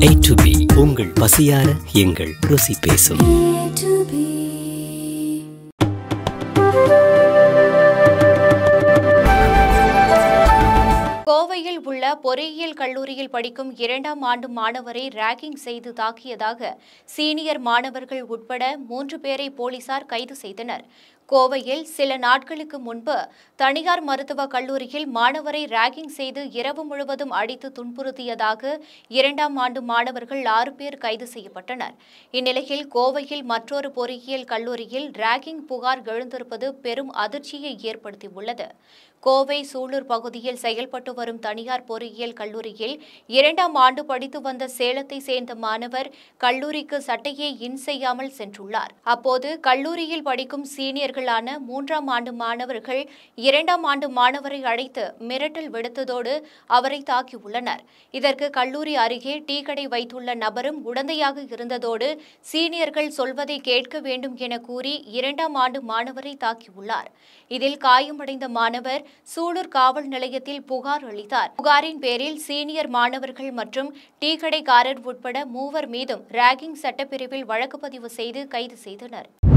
A to B உங்கள் பசியார எங்கள் ருசி பேசும் கோவையில் உள்ள பொறியியல் கல்லூரியில் படிக்கும் இரண்டாம் ஆண்டு மாணவரை ராகிங் செய்து தாக்கியதாக சீனியர் மாணவர்கள் உட்பட மூன்று பேரை போலீசார் கைது செய்தனர் கோவையில் சில நாட்களுக்கு முன்பு தனியார் மருத்துவக் கல்லூரியில் மாணவரை ராகிங் செய்து இரவு முழுவதும் அடித்து துன்புறுத்தியதாக இரண்டாம் ஆண்டு மாணவர்கள் ஆறு பேர் கைது செய்யப்பட்டனர் இந்நிலையில் கோவையில் மற்றொரு பொறியியல் கல்லூரியில் ராகிங் புகார் எழுந்திருப்பது பெரும் அதிர்ச்சியை ஏற்படுத்தியுள்ளது கோவை சூலூர் பகுதியில் செயல்பட்டு வரும் தனியார் பொறியியல் கல்லூரியில் இரண்டாம் ஆண்டு படித்து வந்த சேலத்தை சேர்ந்த மாணவர் கல்லூரிக்கு சட்டையை இன் செய்யாமல் சென்றுள்ளார் அப்போது கல்லூரியில் படிக்கும் சீனியர்களான மூன்றாம் ஆண்டு மாணவர்கள் இரண்டாம் ஆண்டு மாணவரை அழைத்து மிரட்டல் விடுத்ததோடு அவரை தாக்கியுள்ளனர் இதற்கு கல்லூரி அருகே டீ கடை வைத்துள்ள நபரும் உடந்தையாக இருந்ததோடு சீனியர்கள் சொல்வதை கேட்க வேண்டும் என கூறி இரண்டாம் ஆண்டு மாணவரை தாக்கியுள்ளார் இதில் காயமடைந்த மாணவர் சூலூர் காவல் நிலையத்தில் புகார் அளித்தார் புகாரின் பேரில் சீனியர் மாணவர்கள் மற்றும் டீ கடைக்காரர் உட்பட மூவர் மீதும் ராகிங் சட்டப்பிரிவில் வழக்கு பதிவு செய்து கைது செய்தனர்